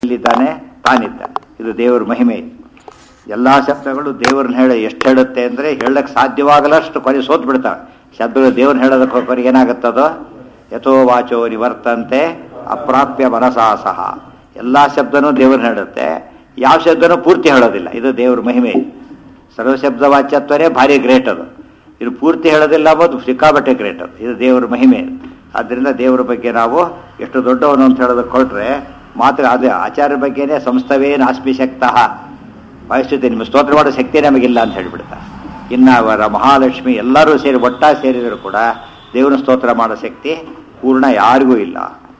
ಇಲ್ಲಿದ್ದಾನೆ ತಾನಿದ್ದಾನೆ ಇದು ದೇವರ ಮಹಿಮೆ ಎಲ್ಲ ಶಬ್ದಗಳು ದೇವ್ರನ್ನ ಹೇಳ ಎಷ್ಟು ಹೇಳುತ್ತೆ ಅಂದರೆ ಹೇಳಕ್ಕೆ ಸಾಧ್ಯವಾಗಲಷ್ಟು ಕೊನೆ ಸೋತ್ ಬಿಡ್ತಾವೆ ಶಬ್ದಗಳು ದೇವ್ರನ್ನ ಹೇಳೋದಕ್ಕೆ ಹೋಗೋರಿಗೆ ಏನಾಗುತ್ತದೋ ಯಥೋ ವಾಚೋ ನಿವರ್ತಂತೆ ಅಪ್ರಾಪ್ಯ ಮನಸಾ ಸಹ ಎಲ್ಲ ಶಬ್ದನೂ ದೇವ್ರನ್ನ ಹೇಳುತ್ತೆ ಯಾವ ಶಬ್ದನೂ ಪೂರ್ತಿ ಹೇಳೋದಿಲ್ಲ ಇದು ದೇವ್ರ ಮಹಿಮೆ ಸರ್ವಶಬ್ದ ವಾಚ್ಯತ್ವನೇ ಭಾರಿ ಗ್ರೇಟ್ ಅದು ಇದು ಪೂರ್ತಿ ಹೇಳೋದಿಲ್ಲ ಅಂಬೋದು ಸಿಕ್ಕಾಬಟ್ಟೆ ಗ್ರೇಟ್ ಅದು ಇದು ದೇವರ ಮಹಿಮೆ ಆದ್ದರಿಂದ ದೇವರ ಬಗ್ಗೆ ನಾವು ಎಷ್ಟು ದೊಡ್ಡವನು ಅಂತ ಹೇಳೋದಕ್ಕೆ ಕೊಟ್ರೆ ಮಾತ್ರ ಅದೇ ಆಚಾರ್ಯ ಬಗ್ಗೆನೇ ಸಂಸ್ಥವೇ ನಾಸ್ಮಿ ಶಕ್ತಃ ವಹಿಸುತ್ತೆ ನಿಮ್ಮ ಸ್ತೋತ್ರ ಮಾಡೋ ಶಕ್ತಿ ನಮಗಿಲ್ಲ ಅಂತ ಹೇಳಿಬಿಡ್ತಾರೆ ಇನ್ನು ಅವರ ಮಹಾಲಕ್ಷ್ಮಿ ಎಲ್ಲರೂ ಸೇರಿ ಒಟ್ಟಾಗಿ ಸೇರಿದರೂ ಕೂಡ ದೇವರ ಸ್ತೋತ್ರ ಮಾಡೋ ಶಕ್ತಿ ಪೂರ್ಣ ಯಾರಿಗೂ ಇಲ್ಲ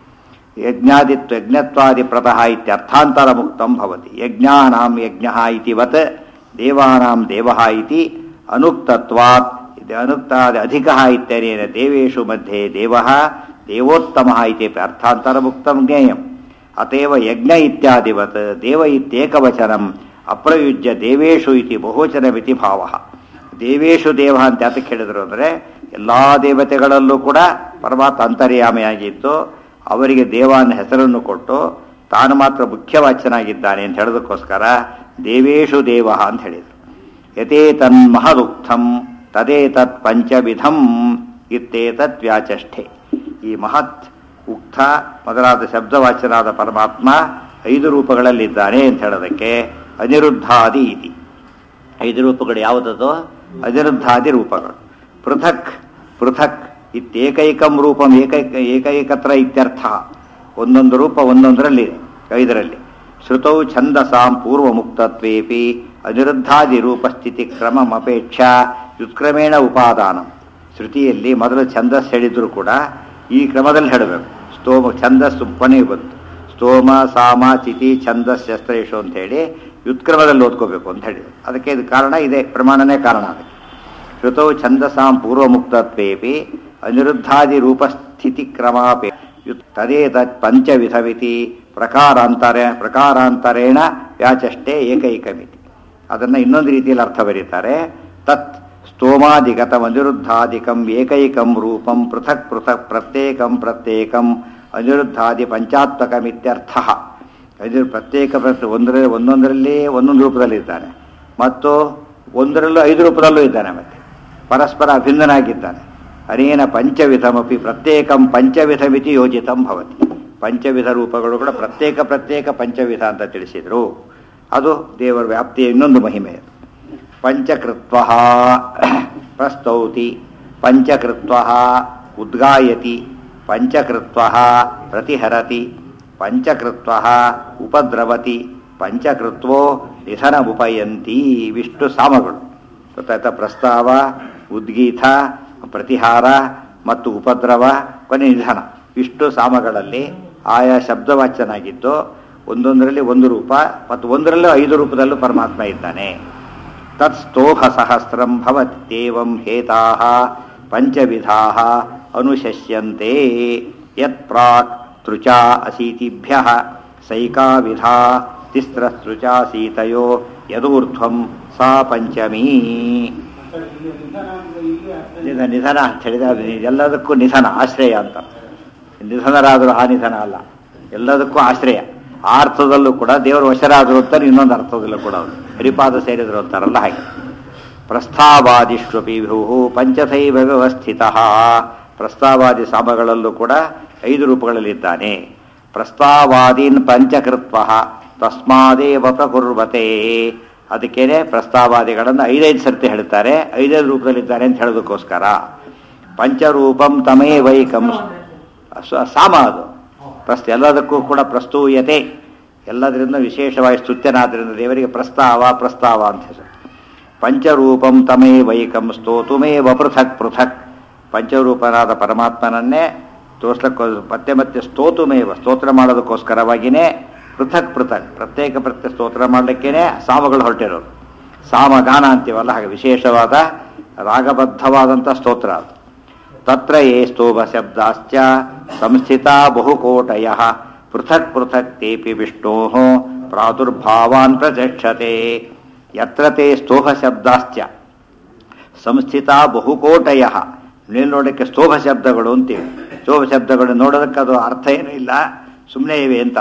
ಯಜ್ಞಾದಿತ್ವ ಯಜ್ಞತ್ವಾದಿ ಪ್ರತಃ ಇತ್ಯರ್ಥಾಂತರ ಮುಕ್ತಂ ಭವತಿ ಯಜ್ಞಾನಾಂ ಯಜ್ಞ ಇತಿವತ್ ದೇವಾನಾಂ ದೇವ ಇತಿ ಅನುಕ್ತತ್ವಾತ್ ಇದು ಅನುಕ್ತಾದಿ ಅಧಿಕ ಇತ್ಯನೇನ ದೇವೇಶು ಮಧ್ಯೆ ದೇವ ದೇವೋತ್ತಮ ಇತಿ ಅರ್ಥಾಂತರ ಮುಕ್ತಂ ಜ್ಞೇಯಂ ಅತೇವ ಯಜ್ಞ ಇತ್ಯಾದಿವತ್ ದೇವ ಇತ್ಯೇಕವಚನಂ ಅಪ್ರಯುಜ್ಯ ದೇವೇಶು ಇತಿ ಬಹುವಚನಮಿತಿ ಭಾವ ದೇವೇಶು ದೇವ ಅಂತ ಯಾತಕ್ಕೆ ಹೇಳಿದ್ರು ಅಂದರೆ ಎಲ್ಲ ದೇವತೆಗಳಲ್ಲೂ ಕೂಡ ಪರಮಾತ್ಮ ಅಂತರ್ಯಾಮಿಯಾಗಿದ್ದು ಅವರಿಗೆ ದೇವ ಅನ್ನೋ ಹೆಸರನ್ನು ಕೊಟ್ಟು ತಾನು ಮಾತ್ರ ಮುಖ್ಯವಾಚ್ಯನಾಗಿದ್ದಾನೆ ಅಂತ ಹೇಳೋದಕ್ಕೋಸ್ಕರ ದೇವೇಶು ದೇವ ಅಂತ ಹೇಳಿದರು ಯಥೇತನ್ ಮಹದುಕ್ತಂ ತದೇತತ್ ಪಂಚವಿಧಂ ಇತ್ತೇತತ್ ವ್ಯಾಚಷ್ಠೆ ಈ ಮಹತ್ ಉಕ್ತ ಮೊದಲಾದ ಶಬ್ದವಾಚ್ಯನಾದ ಪರಮಾತ್ಮ ಐದು ರೂಪಗಳಲ್ಲಿದ್ದಾನೆ ಅಂತ ಹೇಳೋದಕ್ಕೆ ಅನಿರುದ್ಧಾದಿ ಇತಿ ಐದು ರೂಪಗಳು ಯಾವುದದು ಅನಿರುದ್ಧಾದಿ ರೂಪಗಳು ಪೃಥಕ್ ಪೃಥಕ್ ಇತ್ಯೇಕೈಕಂ ರೂಪಂ ಏಕೈಕ ಏಕೈಕತ್ರ ಇತ್ಯರ್ಥ ಒಂದೊಂದು ರೂಪ ಒಂದೊಂದರಲ್ಲಿ ಐದರಲ್ಲಿ ಶ್ರುತೌ ಛಂದಸಾಂ ಪೂರ್ವಮುಕ್ತತ್ವೇಪಿ ಅನಿರುದ್ಧಾದಿ ರೂಪಸ್ಥಿತಿ ಕ್ರಮಮಪೇಕ್ಷಾ ವ್ಯುತ್ಕ್ರಮೇಣ ಉಪಾದಾನಂ ಶ್ರುತಿಯಲ್ಲಿ ಮೊದಲು ಛಂದಸ್ ಹೇಳಿದ್ರು ಕೂಡ ಈ ಕ್ರಮದಲ್ಲಿ ಹೇಳಬೇಕು ಸ್ತೋಮ ಛಂದಸ್ಸು ಕೊನೆಗೆ ಬಂತು ಸ್ತೋಮ ಸಾಮ ಚಿತಿ ಛಂದಸ್ ಶಸ್ತ್ರೇಶು ಅಂತ ಹೇಳಿ ವ್ಯುತ್ಕ್ರಮದಲ್ಲಿ ಓದ್ಕೋಬೇಕು ಅಂತ ಹೇಳಿ ಅದಕ್ಕೆ ಇದು ಕಾರಣ ಇದೆ ಪ್ರಮಾಣನೇ ಕಾರಣ ಅದಕ್ಕೆ ಶ್ರುತೌ ಛಂದಸಾಂ ಪೂರ್ವಮುಕ್ತತ್ವೇಪಿ ಅನಿರುದ್ಧಾದಿ ರೂಪಸ್ಥಿತಿ ಕ್ರಮಾಪೇ ತದೇತತ್ ಪಂಚವಿಧಮಿತಿ ಪ್ರಕಾರಾಂತರ ಪ್ರಕಾರಾಂತರೇಣ ವ್ಯಾಚಷ್ಟೇ ಏಕೈಕಮಿತಿ ಅದನ್ನು ಇನ್ನೊಂದು ರೀತಿಯಲ್ಲಿ ಅರ್ಥ ಬರೀತಾರೆ ತತ್ ಸ್ತೋಮಾದಿಗತಂ ಅನಿರುದ್ಧಾದಿಕಂ ಏಕೈಕಂ ರೂಪಂ ಪೃಥಕ್ ಪೃಥಕ್ ಪ್ರತ್ಯೇಕಂ ಪ್ರತ್ಯೇಕಂ ಅನಿರುದ್ಧಾದಿ ಪಂಚಾತ್ಮಕಮಿತ್ಯರ್ಥ ಅನಿರು ಪ್ರತ್ಯೇಕ ಪ್ರತ್ಯೇಕ ಒಂದರಲ್ಲಿ ಒಂದೊಂದರಲ್ಲಿ ಒಂದೊಂದು ರೂಪದಲ್ಲಿ ಇದ್ದಾನೆ ಮತ್ತು ಒಂದರಲ್ಲೂ ಐದು ರೂಪದಲ್ಲೂ ಇದ್ದಾನೆ ಮತ್ತೆ ಪರಸ್ಪರ ಅಭಿನ್ನನಾಗಿದ್ದಾನೆ ಅನೇನ ಪಂಚವಿಧಮಪಿ ಪ್ರತ್ಯೇಕಂ ಪಂಚವಿಧಮಿತಿ ಯೋಜಿತಂ ಭವತಿ ಪಂಚವಿಧ ರೂಪಗಳು ಕೂಡ ಪ್ರತ್ಯೇಕ ಪ್ರತ್ಯೇಕ ಪಂಚವಿಧ ಅಂತ ತಿಳಿಸಿದರು ಅದು ದೇವರ ವ್ಯಾಪ್ತಿಯ ಇನ್ನೊಂದು ಮಹಿಮೆ ಪಂಚಕೃತ್ವ ಪ್ರಸ್ತೌತಿ ಪಂಚಕೃತ್ವ ಉದ್ಗಾಯತಿ ಪಂಚಕೃತ್ವ ಪ್ರತಿಹರತಿ ಪಂಚಕೃತ್ವ ಉಪದ್ರವತಿ ಪಂಚಕೃತ್ವೋ ನಿಧನಮುಪಯಂತಿ ವಿಷ್ಣು ಸಾಮಗಳು ಗೊತ್ತಾಯ್ತಾ ಪ್ರಸ್ತಾವ ಉದ್ಗೀತ ಪ್ರತಿಹಾರ ಮತ್ತು ಉಪದ್ರವ ಕೊನೆ ನಿಧನ ಇಷ್ಟು ಸಾಮಗಳಲ್ಲಿ ಆಯಾ ಶಬ್ದವಾಚ್ಯನಾಗಿದ್ದು ಒಂದೊಂದರಲ್ಲಿ ಒಂದು ರೂಪ ಮತ್ತು ಒಂದರಲ್ಲೂ ಐದು ರೂಪದಲ್ಲೂ ಪರಮಾತ್ಮ ಇದ್ದಾನೆ ತತ್ ಸ್ತೋಹ ಸಹಸ್ರಂ ಭವತ್ಯೇವಂ ಹೇತಾ ಪಂಚವಿಧಾ ಅನುಶಸ್ಯಂತೆ ಯತ್ ಪ್ರಾಕ್ ತೃಚಾ ಅಸೀತಿಭ್ಯ ಸೈಕಾ ವಿಧಾ ತಿಸ್ರಸ್ತೃಚಾಸೀತಯೋ ಯದೂರ್ಧ್ವಂ ಸಾ ಪಂಚಮೀ ನಿಧ ನಿಧನ ಅಂತ ಹೇಳಿದ್ರೆ ಅದು ಎಲ್ಲದಕ್ಕೂ ನಿಧನ ಆಶ್ರಯ ಅಂತ ನಿಧನರಾದರೂ ಆ ನಿಧನ ಅಲ್ಲ ಎಲ್ಲದಕ್ಕೂ ಆಶ್ರಯ ಆ ಅರ್ಥದಲ್ಲೂ ಕೂಡ ದೇವರು ವಶರಾದರು ಅಂತಾರೆ ಇನ್ನೊಂದು ಅರ್ಥದಲ್ಲೂ ಕೂಡ ಅವರು ಹರಿಪಾದ ಸೇರಿದ್ರು ಅಂತಾರಲ್ಲ ಹಾಗೆ ಪ್ರಸ್ತಾವಾದಿಷ್ವಪಿ ಭೂ ಪಂಚಥೈವ ವ್ಯವಸ್ಥಿತ ಪ್ರಸ್ತಾವಾದಿ ಸಾಮಗಳಲ್ಲೂ ಕೂಡ ಐದು ರೂಪಗಳಲ್ಲಿದ್ದಾನೆ ಪ್ರಸ್ತಾವಾದೀನ್ ಪಂಚಕೃತ್ವ ತಸ್ಮಾದೇವ ಪ್ರಕುರ್ವತೆ ಅದಕ್ಕೇನೆ ಪ್ರಸ್ತಾವಾದಿಗಳನ್ನು ಐದೈದು ಸರ್ತಿ ಹೇಳ್ತಾರೆ ಐದೈದು ರೂಪದಲ್ಲಿದ್ದಾರೆ ಅಂತ ಹೇಳೋದಕ್ಕೋಸ್ಕರ ಪಂಚರೂಪಂ ತಮೇ ವೈಕಂ ಸ- ಸಾಮ ಅದು ಪ್ರಸ್ತ ಎಲ್ಲದಕ್ಕೂ ಕೂಡ ಪ್ರಸ್ತೂಯತೆ ಎಲ್ಲದರಿಂದ ವಿಶೇಷವಾಗಿ ಸ್ತುತ್ಯನಾದ್ರಿಂದ ದೇವರಿಗೆ ಪ್ರಸ್ತಾವ ಪ್ರಸ್ತಾವ ಅಂತ ಹೆಸರು ಪಂಚರೂಪಂ ತಮೇ ವೈಕಂ ಸ್ತೋತುಮೇವ ಪೃಥಕ್ ಪೃಥಕ್ ಪಂಚರೂಪನಾದ ಪರಮಾತ್ಮನನ್ನೇ ತೋರ್ಸ್ಲಕ್ಕೋ ಮತ್ತೆ ಮತ್ತೆ ಸ್ತೋತುಮೇವ ಸ್ತೋತ್ರ ಮಾಡೋದಕ್ಕೋಸ್ಕರವಾಗಿಯೇ ಪೃಥಕ್ ಪೃಥಕ್ ಪ್ರತ್ಯೇಕ ಪ್ರತ್ಯೇಕ ಸ್ತೋತ್ರ ಮಾಡಲಿಕ್ಕೇನೆ ಸಾಮಗಳು ಹೊರಟಿರೋದು ಸಾಮಗಾನ ಅಂತೀವಲ್ಲ ಹಾಗೆ ವಿಶೇಷವಾದ ರಾಗಬದ್ಧವಾದಂಥ ಸ್ತೋತ್ರ ಅದು ತತ್ರ ಯೇ ಸ್ತೋಭ ಶಬ್ದಾಶ್ಚ ಸಂಸ್ಥಿತ ಬಹುಕೋಟಯ ಪೃಥಕ್ ಪೃಥಕ್ ತೇಪಿ ವಿಷ್ಣೋ ಪ್ರಾದುರ್ಭಾವಾನ್ ಪ್ರಚಕ್ಷತೆ ಯತ್ರ ತೇ ಸ್ತೋಭ ಶಬ್ದಾಶ್ಚ ಸಂಸ್ಥಿತ ಬಹುಕೋಟಯ ನೀವು ನೋಡೋಕ್ಕೆ ಸ್ತೋಭ ಶಬ್ದಗಳು ಅಂತೀವಿ ಸ್ತೋಭ ಶಬ್ದಗಳು ನೋಡೋದಕ್ಕೆ ಅದು ಅರ್ಥ ಏನೂ ಇಲ್ಲ ಸುಮ್ಮನೆ ಇವೆ ಅಂತ ಅರ್ಥ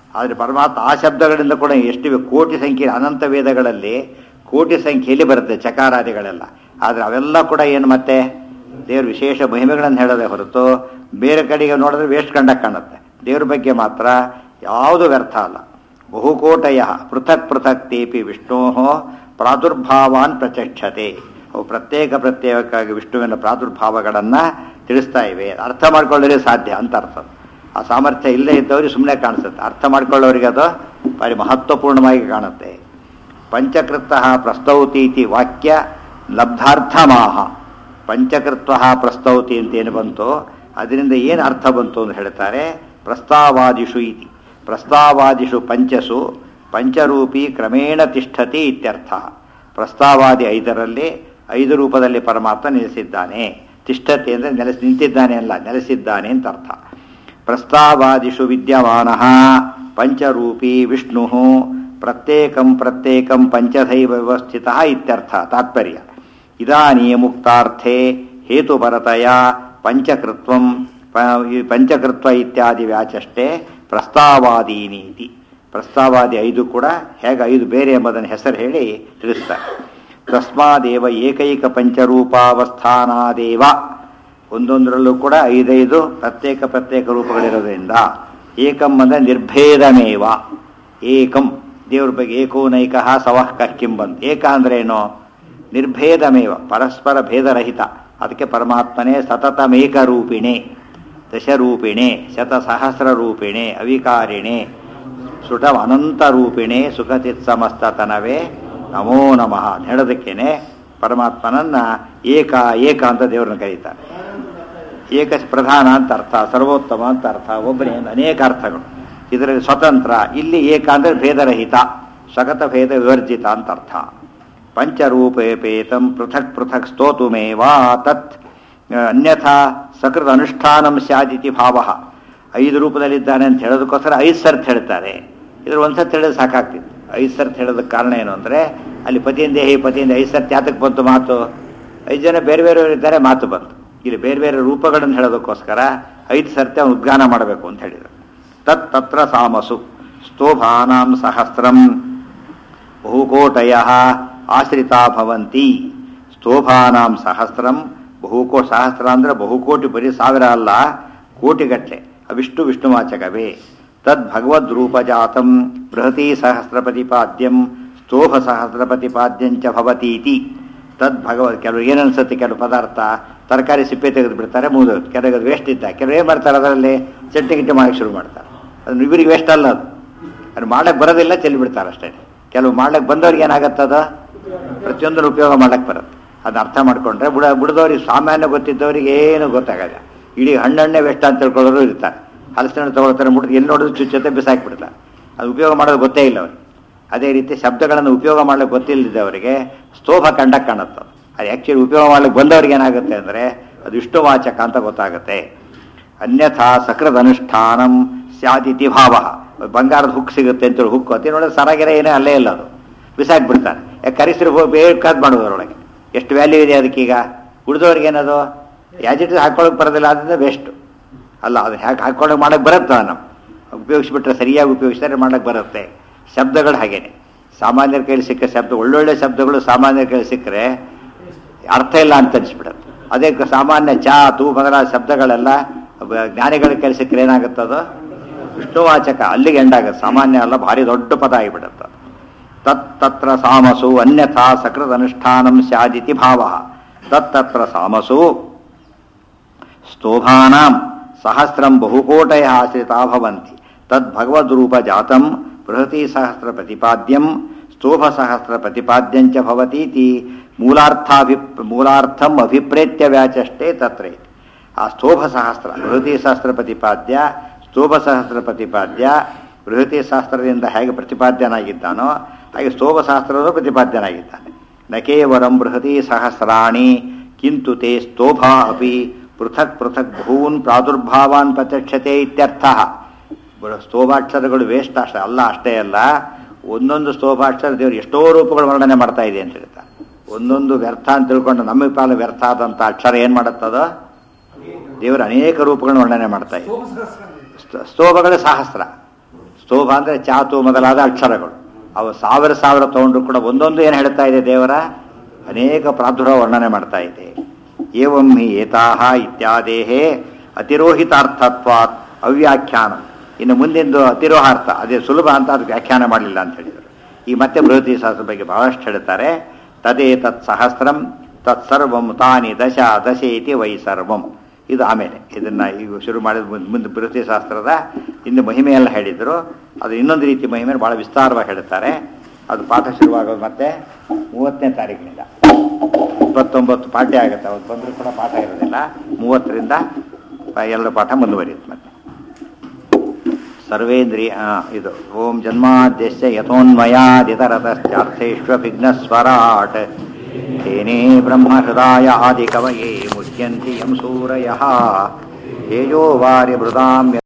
ಆದರೆ ಪರಮಾತ್ಮ ಆ ಶಬ್ದಗಳಿಂದ ಕೂಡ ಎಷ್ಟಿವೆ ಕೋಟಿ ಸಂಖ್ಯೆ ಅನಂತ ವೇದಗಳಲ್ಲಿ ಕೋಟಿ ಸಂಖ್ಯೆಯಲ್ಲಿ ಬರುತ್ತೆ ಚಕಾರಾದಿಗಳೆಲ್ಲ ಆದರೆ ಅವೆಲ್ಲ ಕೂಡ ಏನು ಮತ್ತೆ ದೇವ್ರ ವಿಶೇಷ ಮಹಿಮೆಗಳನ್ನು ಹೇಳೋದೇ ಹೊರತು ಬೇರೆ ಕಡೆಗೆ ನೋಡಿದ್ರೆ ವೇಸ್ಟ್ ಕಂಡಕ್ಕೆ ಕಾಣುತ್ತೆ ದೇವ್ರ ಬಗ್ಗೆ ಮಾತ್ರ ಯಾವುದು ವ್ಯರ್ಥ ಅಲ್ಲ ಬಹುಕೋಟಯ ಪೃಥಕ್ ಪೃಥಕ್ ತೇಪಿ ವಿಷ್ಣೋ ಪ್ರಾದುರ್ಭಾವಾನ್ ಪ್ರಚಕ್ಷತೆ ಅವು ಪ್ರತ್ಯೇಕ ಪ್ರತ್ಯೇಕವಾಗಿ ವಿಷ್ಣುವಿನ ಪ್ರಾದುರ್ಭಾವಗಳನ್ನು ತಿಳಿಸ್ತಾ ಇವೆ ಅರ್ಥ ಮಾಡ್ಕೊಳ್ಳೋದೇ ಸಾಧ್ಯ ಅಂತ ಅರ್ಥ ಆ ಸಾಮರ್ಥ್ಯ ಇಲ್ಲೇ ಇದ್ದವ್ರಿಗೆ ಸುಮ್ಮನೆ ಕಾಣಿಸುತ್ತೆ ಅರ್ಥ ಮಾಡ್ಕೊಳ್ಳೋರಿಗೆ ಅದು ಭಾರಿ ಮಹತ್ವಪೂರ್ಣವಾಗಿ ಕಾಣುತ್ತೆ ಪಂಚಕೃತ ಪ್ರಸ್ತೌತೀತಿ ವಾಕ್ಯ ಲಬ್ಧಾರ್ಥಮಾಹ ಪಂಚಕೃತ್ವ ಪ್ರಸ್ತೌತಿ ಅಂತ ಏನು ಬಂತು ಅದರಿಂದ ಏನು ಅರ್ಥ ಬಂತು ಅಂತ ಹೇಳ್ತಾರೆ ಪ್ರಸ್ತಾವಾದಿಷು ಇತಿ ಪ್ರಸ್ತಾವಾದಿಷು ಪಂಚಸು ಪಂಚರೂಪಿ ಕ್ರಮೇಣ ತಿಷ್ಠತಿ ಇತ್ಯರ್ಥ ಪ್ರಸ್ತಾವಾದಿ ಐದರಲ್ಲಿ ಐದು ರೂಪದಲ್ಲಿ ಪರಮಾತ್ಮ ನೆಲೆಸಿದ್ದಾನೆ ತಿಷ್ಠತಿ ಅಂದರೆ ನೆಲೆಸಿ ನಿಂತಿದ್ದಾನೆ ಅಲ್ಲ ನೆಲೆಸಿದ್ದಾನೆ ಅಂತ ಅರ್ಥ ಪ್ರಸ್ತಾವಾದಿಷು ವಿದ್ಯಮಾನ ಪಂಚರೂಪಿ ವಿಷ್ಣು ಪ್ರತ್ಯೇಕಂ ಪ್ರತ್ಯೇಕಂ ಪಂಚಧೈವ ವ್ಯವಸ್ಥಿತ ಇತ್ಯರ್ಥ ತಾತ್ಪರ್ಯ ಇದಾನೀ ಮುಕ್ತಾರ್ಥೆ ಹೇತುಪರತೆಯ ಪಂಚಕೃತ್ವಂ ಪ- ಈ ಪಂಚಕೃತ್ವ ಇತ್ಯಾದಿ ವ್ಯಾಚಷ್ಟೇ ಪ್ರಸ್ತಾವಾದೀನೀತಿ ಪ್ರಸ್ತಾವಾದಿ ಐದು ಕೂಡ ಹೇಗೆ ಐದು ಬೇರೆ ಎಂಬುದನ್ನು ಹೆಸರು ಹೇಳಿ ತಿಳಿಸ್ತಾರೆ ತಸ್ಮಾದೇವ ಏಕೈಕ ಪಂಚರೂಪಾವಸ್ಥಾನಾದೇವ ಒಂದೊಂದರಲ್ಲೂ ಕೂಡ ಐದೈದು ಪ್ರತ್ಯೇಕ ಪ್ರತ್ಯೇಕ ರೂಪಗಳಿರೋದ್ರಿಂದ ಏಕಂ ಅಂದರೆ ನಿರ್ಭೇದಮೇವ ಏಕಂ ದೇವ್ರ ಬಗ್ಗೆ ಏಕೋನೈಕ ಸವಃ ಕಕ್ಕಿಂ ಬಂತು ಏಕ ಅಂದ್ರೆ ಏನು ನಿರ್ಭೇದಮೇವ ಪರಸ್ಪರ ಭೇದರಹಿತ ಅದಕ್ಕೆ ಪರಮಾತ್ಮನೇ ಸತತಮೇಕ ರೂಪಿಣೆ ದಶರೂಪಿಣೆ ಶತಸಹಸ್ರ ರೂಪಿಣೆ ಅವಿಕಾರಿಣೆ ಸುಟವ ಅನಂತ ರೂಪಿಣೆ ಸುಖಚಿತ್ ಸಮಸ್ತತನವೇ ನಮೋ ನಮಃ ಅಂತ ಹೇಳೋದಕ್ಕೇನೆ ಪರಮಾತ್ಮನನ್ನ ಏಕ ಏಕ ಅಂತ ದೇವ್ರನ್ನ ಕರೀತಾರೆ ಏಕ ಪ್ರಧಾನ ಅಂತ ಅರ್ಥ ಸರ್ವೋತ್ತಮ ಅಂತ ಅರ್ಥ ಒಬ್ಬನೇ ಅಂತ ಅನೇಕ ಅರ್ಥಗಳು ಇದರಲ್ಲಿ ಸ್ವತಂತ್ರ ಇಲ್ಲಿ ಏಕ ಅಂದ್ರೆ ಭೇದರಹಿತ ಸಗತ ಭೇದ ವಿವರ್ಜಿತ ಅಂತ ಅರ್ಥ ಪಂಚರೂಪೇಪೇತಂ ಪೃಥಕ್ ಪೃಥಕ್ ಸ್ತೋತುಮೇವಾ ತತ್ ಅನ್ಯಥಾ ಸಕೃತ ಅನುಷ್ಠಾನಂ ಸ್ಯಾದಿತಿ ಭಾವ ಐದು ರೂಪದಲ್ಲಿದ್ದಾನೆ ಅಂತ ಹೇಳೋದಕ್ಕೋಸ್ಕರ ಐದು ಸರ್ತ್ ಹೇಳ್ತಾರೆ ಇದ್ರ ಒಂದ್ಸರ್ತಿ ಹೇಳಿದ್ರೆ ಸಾಕಾಗ್ತಿತ್ತು ಐದು ಸರ್ತಿ ಹೇಳೋದಕ್ಕೆ ಕಾರಣ ಏನು ಅಂದರೆ ಅಲ್ಲಿ ಪತಿಯಿಂದ ಹೇ ಪತಿಯಿಂದ ಐದು ಸರ್ತಿ ಯಾತಕ್ಕೆ ಬಂತು ಮಾತು ಐದು ಜನ ಬೇರೆ ಬೇರೆಯವರು ಇದ್ದಾರೆ ಮಾತು ಬಂತು ಇಲ್ಲಿ ಬೇರೆ ಬೇರೆ ರೂಪಗಳನ್ನು ಹೇಳೋದಕ್ಕೋಸ್ಕರ ಐದು ಸರ್ತಿ ಅವನು ಉದ್ಗಾನ ಮಾಡಬೇಕು ಅಂತ ಹೇಳಿದರು ತತ್ ತತ್ರ ಸಾಮಸು ಸ್ತೋಭಾನಾಂ ಸಹಸ್ರಂ ಬಹುಕೋಟಯ ಆಶ್ರಿತಾ ಭವಂತಿ ಸ್ತೋಭಾನಾಂ ಸಹಸ್ರಂ ಬಹುಕೋ ಸಹಸ್ರ ಅಂದ್ರೆ ಬಹುಕೋಟಿ ಬರೀ ಸಾವಿರ ಅಲ್ಲ ಕೋಟಿಗಟ್ಟಲೆ ಅವಿಷ್ಟು ವಿಷ್ಣುವಾಚಕವೇ ತದ್ ಭಗವದ್ ರೂಪಜಾತಂ ಬೃಹತಿ ಸಹಸ್ರ ಪ್ರತಿಪಾದ್ಯಂ ಸ್ತೋಭ ಸಹಸ್ರ ಪ್ರತಿಪಾದ್ಯಂಚ ಭವತೀತಿ ತದ್ ಭಗವದ್ ಕೆಲವರು ಏನನ್ಸುತ್ತೆ ಕೆಲವು ಪದಾರ್ಥ ತರಕಾರಿ ಸಿಪ್ಪೆ ತೆಗೆದು ಬಿಡ್ತಾರೆ ಮುಗಿದೋಗುತ್ತೆ ಕೆಲವರು ವೇಸ್ಟ್ ಇದ್ದ ಕೆಲವರು ಏನು ಮಾಡ್ತಾರೆ ಅದರಲ್ಲಿ ಚಟ್ನಿ ಗಿಟ್ಟಿ ಮಾಡಕ್ಕೆ ಶುರು ಮಾಡ್ತಾರೆ ಅದು ಇಬ್ಬರಿಗೆ ವೇಸ್ಟ್ ಅಲ್ಲ ಅದು ಅದು ಮಾಡಕ್ಕೆ ಬರೋದಿಲ್ಲ ಚೆಲ್ಲಿ ಬಿಡ್ತಾರೆ ಅಷ್ಟೇ ಕೆಲವು ಮಾಡ್ಲಿಕ್ಕೆ ಬಂದವ್ರಿಗೆ ಏನಾಗತ್ತದ ಪ್ರತಿಯೊಂದನ್ನು ಉಪಯೋಗ ಮಾಡಕ್ಕೆ ಬರುತ್ತೆ ಅದನ್ನ ಅರ್ಥ ಮಾಡ್ಕೊಂಡ್ರೆ ಬುಡ ಬುಡದವ್ರಿಗೆ ಸಾಮಾನ್ಯ ಗೊತ್ತಿದ್ದವ್ರಿಗೆ ಏನು ಗೊತ್ತಾಗಲ್ಲ ಇಡೀ ಹಣ್ಣಣ್ಣೆ ವೆಸ್ಟ್ ಅಂತ ತಿಳ್ಕೊಳ್ಳೋರು ಇರ್ತಾರೆ ಹಲಸಿನ ಹಣ್ಣು ತಗೊಳ್ತಾರೆ ಮುಟ್ಟಿದ ಎಲ್ಲಿ ನೋಡಿದ್ರು ಚುಚ್ಚತೆ ಬಿಸಾಕ್ಬಿಡ್ತಾರೆ ಅದು ಉಪಯೋಗ ಮಾಡೋದು ಗೊತ್ತೇ ಇಲ್ಲ ಅವ್ರಿಗೆ ಅದೇ ರೀತಿ ಶಬ್ದಗಳನ್ನು ಉಪಯೋಗ ಮಾಡ್ಲಿಕ್ಕೆ ಗೊತ್ತಿಲ್ಲದವರಿಗೆ ಸ್ತೋಭ ಕಂಡಕ್ಕೆ ಕಾಣುತ್ತೆ ಅದು ಆ್ಯಕ್ಚುಲಿ ಉಪಯೋಗ ಮಾಡ್ಲಿಕ್ಕೆ ಬಂದವ್ರಿಗೆ ಏನಾಗುತ್ತೆ ಅಂದರೆ ಅದು ವಿಷ್ಣುವಾಚಕ ಅಂತ ಗೊತ್ತಾಗುತ್ತೆ ಅನ್ಯಥಾ ಸಕೃದ ಅನುಷ್ಠಾನಂ ಸ್ಯಾದಿತಿ ಭಾವ ಬಂಗಾರದ ಹುಕ್ ಸಿಗುತ್ತೆ ಅಂತ ಹುಕ್ಕು ಅತಿ ನೋಡಿದ್ರೆ ಸರಾಗಿರ ಏನೇ ಅಲ್ಲೇ ಇಲ್ಲ ಅದು ಬಿಸಾಕ್ಬಿಡ್ತಾನೆ ಯಾಕೆ ಕರಿಸಿರು ಬೇಕಾದ್ ಮಾಡೋದು ಅದರೊಳಗೆ ಎಷ್ಟು ವ್ಯಾಲ್ಯೂ ಇದೆ ಅದಕ್ಕೀಗ ಉಳಿದವ್ರಿಗೆ ಏನದು ಯಾಜಿಟ್ ಹಾಕೊಳಕ್ ಬರೋದಿಲ್ಲ ಅದರಿಂದ ವೇಸ್ಟು ಅಲ್ಲ ಅದನ್ನ ಹ್ಯಾಕೆ ಹಾಕೊಳಕ್ ಮಾಡಕ್ಕೆ ಬರುತ್ತೆ ನಮ್ಮ ಉಪಯೋಗಿಸ್ಬಿಟ್ರೆ ಸರಿಯಾಗಿ ಉಪಯೋಗಿಸಿದ್ರೆ ಮಾಡಕ್ಕೆ ಬರುತ್ತೆ ಶಬ್ದಗಳು ಹಾಗೇನೆ ಸಾಮಾನ್ಯರ ಕೈಲಿ ಸಿಕ್ಕ ಶಬ್ದ ಒಳ್ಳೊಳ್ಳೆ ಶಬ್ದಗಳು ಸಾಮಾನ್ಯರ ಕೈಲಿ ಸಿಕ್ಕರೆ ಅರ್ಥ ಇಲ್ಲ ಅಂತ ಅನಿಸ್ಬಿಡುತ್ತೆ ಅದೇ ಕ- ಸಾಮಾನ್ಯ ಚಾ ತೂ ಮೊದಲಾದ ಶಬ್ದಗಳೆಲ್ಲ ಬ- ಜ್ಞಾನಿಗಳ ಕೈಲಿ ಸಿಕ್ಕರೆ ಏನಾಗುತ್ತದು ವಿಷ್ಣುವಾಚಕ ಅಲ್ಲಿಗೆ ಎಂಡಾಗುತ್ತೆ ಸಾಮಾನ್ಯ ಅಲ್ಲ ಭಾರಿ ದೊಡ್ಡ ಪದ ಆಗಿಬಿಡುತ್ತೆ ತತ್ ತತ್ರ ಸಾಮಸು ಅನ್ಯಥಾ ಸಕೃತ ಅನುಷ್ಠಾನಂ ಸ್ಯಾದಿತಿ ಭಾವ ತತ್ತತ್ರ ಸಾಮಸು ಸ್ತೋಭಾನಾಂ ಸಹಸ್ರಂ ಬಹುಕೋಟಯ ಆಶ್ರಿತಾ ಭವಂತಿ ತದ್ ಭಗವದ್ರೂಪ ಜಾತಂ ಬೃಹತಿ ಸಹಸ್ರ ಪ್ರತಿಪಾದ್ಯಂ ಸ್ತೋಭ ಸಹಸ್ರ ಪ್ರತಿಪಾದ್ಯಂಚ ಭವತೀತಿ ಮೂಲಾರ್ಥಾಭಿ ಮೂಲಾರ್ಥಂ ಅಭಿಪ್ರೇತ್ಯ ವ್ಯಾಚಷ್ಟೇ ತತ್ರ ಇತಿ. ಆ ಸ್ತೋಭ ಸಹಸ್ರ ಬೃಹತಿ ಸಹಸ್ರ ಪ್ರತಿಪಾದ್ಯ ಸ್ತೋಭ ಸಹಸ್ರ ಪ್ರತಿಪಾದ್ಯ ಬೃಹತಿ ಶಾಸ್ತ್ರದಿಂದ ಹೇಗೆ ಪ್ರತಿಪಾದ್ಯನಾಗಿದ್ದಾನೋ ಹಾಗೆ ಸ್ತೋಭ ಶಾಸ್ತ್ರದ ಪ್ರತಿಪಾದ್ಯನಾಗಿದ್ದಾನೆ ನ ಕೇವಲಂ ಬೃಹತಿ ಸಹಸ್ರಾಣಿ ಕಿಂತು ತೇ ಸ್ತೋಭಾ ಅಪಿ ಪೃಥಕ್ ಪೃಥಕ್ ಬಹೂನ್ ಪ್ರಾದುರ್ಭಾವಾನ್ ಪ್ರತ್ಯಕ್ಷತೆ ಇತ್ಯರ್ಥ ಬ- ಸ್ತೋಭಾಕ್ಷರಗಳು ವೇಸ್ಟ್ ಅಷ್ಟೇ ಅಲ್ಲ ಅಷ್ಟೇ ಅಲ್ಲ ಒಂದೊಂದು ಸ್ತೋಭಾಕ್ಷರ ದೇವರು ಎಷ್ಟೋ ರೂಪಗಳು ವರ್ಣನೆ ಮಾಡ್ತಾ ಇದೆ ಅಂತ ಹೇಳ್ತಾರೆ ಒಂದೊಂದು ವ್ಯರ್ಥ ಅಂತ ತಿಳ್ಕೊಂಡು ನಮಗೆ ಪಾಲು ವ್ಯರ್ಥ ಆದಂಥ ಅಕ್ಷರ ಏನು ಮಾಡುತ್ತದ ದೇವರು ಅನೇಕ ರೂಪಗಳನ್ನು ವರ್ಣನೆ ಮಾಡ್ತಾ ಇದೆ ಸ್ತ- ಸ್ತೋಭಗಳು ಸಹಸ್ರ ಸ್ತೋಭ ಅಂದರೆ ಚಾತು ಮೊದಲಾದ ಅಕ್ಷರಗಳು ಅವು ಸಾವಿರ ಸಾವಿರ ತಗೊಂಡ್ರು ಕೂಡ ಒಂದೊಂದು ಏನು ಹೇಳ್ತಾ ಇದೆ ದೇವರ ಅನೇಕ ಪ್ರಾದುರ ವರ್ಣನೆ ಮಾಡ್ತಾ ಇದೆ ಏವಂ ಹಿ ಏತಾಹ ಇತ್ಯಾದೇಹೇ ಅತಿರೋಹಿತಾರ್ಥತ್ವಾತ್ ಅವ್ಯಾಖ್ಯಾನ ಇನ್ನು ಮುಂದಿಂದು ಅತಿರೋಹಾರ್ಥ ಅದೇ ಸುಲಭ ಅಂತ ಅದಕ್ಕೆ ವ್ಯಾಖ್ಯಾನ ಮಾಡಲಿಲ್ಲ ಅಂತ ಹೇಳಿದರು ಈ ಮತ್ತೆ ಬೃಹತಿ ಶಾಸ್ತ್ರ ಬಗ್ಗೆ ಬಹಳಷ್ಟು ಹೇಳ್ತಾರೆ ತದೇ ತತ್ ಸಹಸ್ರಂ ತತ್ಸರ್ವಂ ತಾನಿ ದಶ ದಶೆ ಇತಿ ವೈ ಸರ್ವಂ ಇದು ಆಮೇಲೆ ಇದನ್ನ ಈಗ ಶುರು ಮಾಡಿದ ಮುಂದೆ- ಮುಂದೆ ಬೃಹತಿ ಶಾಸ್ತ್ರದ ಇನ್ನು ಮಹಿಮೆಯೆಲ್ಲ ಹೇಳಿದ್ರು ಅದು ಇನ್ನೊಂದು ರೀತಿ ಮಹಿಮೆ ಭಾಳ ವಿಸ್ತಾರವಾಗಿ ಹೇಳ್ತಾರೆ ಅದು ಪಾಠ ಶುರುವಾಗೋದು ಮತ್ತೆ ಮೂವತ್ತನೇ ತಾರೀಕಿನಿಂದ ಇಪ್ಪತ್ತೊಂಬತ್ತು ಪಾಠ್ಯ ಆಗುತ್ತೆ ಅವತ್ತು ಬಂದರೂ ಕೂಡ ಪಾಠ ಇರೋದಿಲ್ಲ ಮೂವತ್ತರಿಂದ ಆ, ಎರಡು ಪಾಠ ಮುಂದುವರಿಯುತ್ತೆ ಮತ್ತೆ ಸರ್ವೇಂದ್ರಿಯ ಆ, ಇದು ಓಂ ಜನ್ಮಾದ್ಯಸ್ಯ ಯಥೋನ್ಮಯಾದಿತರತಶ್ಚಾರ್ಥೇಷ್ವಭಿಘ್ನಸ್ವರಾಟ್ ತೇನೇ ಬ್ರಹ್ಮಹೃದಾಯ ಆದಿಕವಯೇ ಮುಹ್ಯಂತಿ ಯಂ ಸೂರಯಃ ತೇಜೋ ವಾರ್ಯಮೃದಾಂ